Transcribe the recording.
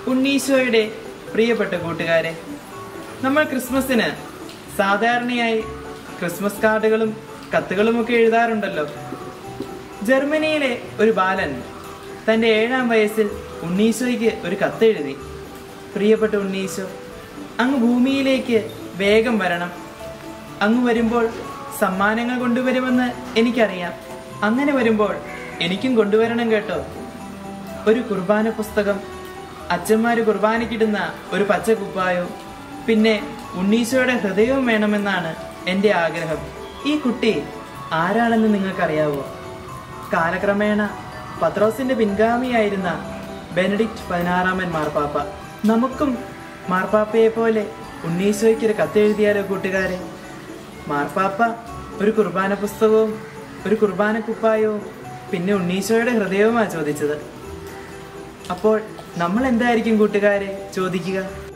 ഉണ്ണീശോയുടെ പ്രിയപ്പെട്ട കൂട്ടുകാരെ നമ്മൾ ക്രിസ്മസിന് സാധാരണയായി ക്രിസ്മസ് കാർഡുകളും കത്തുകളുമൊക്കെ എഴുതാറുണ്ടല്ലോ ജർമ്മനിയിലെ ഒരു ബാലൻ തന്റെ ഏഴാം വയസ്സിൽ ഉണ്ണീശോയ്ക്ക് ഒരു കത്തെഴുതി പ്രിയപ്പെട്ട ഉണ്ണീശോ അങ്ങ് ഭൂമിയിലേക്ക് വേഗം വരണം അങ്ങ് വരുമ്പോൾ സമ്മാനങ്ങൾ കൊണ്ടുവരുമെന്ന് എനിക്കറിയാം അങ്ങനെ വരുമ്പോൾ എനിക്കും കൊണ്ടുവരണം കേട്ടോ ഒരു കുർബാന പുസ്തകം അച്ഛന്മാര് കുർബാനയ്ക്കിടുന്ന ഒരു പച്ച കുപ്പായവും പിന്നെ ഉണ്ണീശോയുടെ ഹൃദയവും വേണമെന്നാണ് എൻ്റെ ആഗ്രഹം ഈ കുട്ടി ആരാണെന്ന് നിങ്ങൾക്കറിയാവോ കാലക്രമേണ പത്രോസിന്റെ പിൻഗാമിയായിരുന്ന ബെനഡിക്റ്റ് പതിനാറാമൻ മാർപ്പാപ്പ നമുക്കും മാർപ്പാപ്പയെ പോലെ ഉണ്ണീശോയ്ക്ക് ഒരു കത്തെഴുതിയാലോ കൂട്ടുകാരെ മാർപ്പാപ്പ ഒരു കുർബാന പുസ്തകവും ഒരു കുർബാന കുപ്പായവും പിന്നെ ഉണ്ണീശോയുടെ ഹൃദയവുമാണ് ചോദിച്ചത് അപ്പോൾ നമ്മൾ എന്തായിരിക്കും കൂട്ടുകാരെ ചോദിക്കുക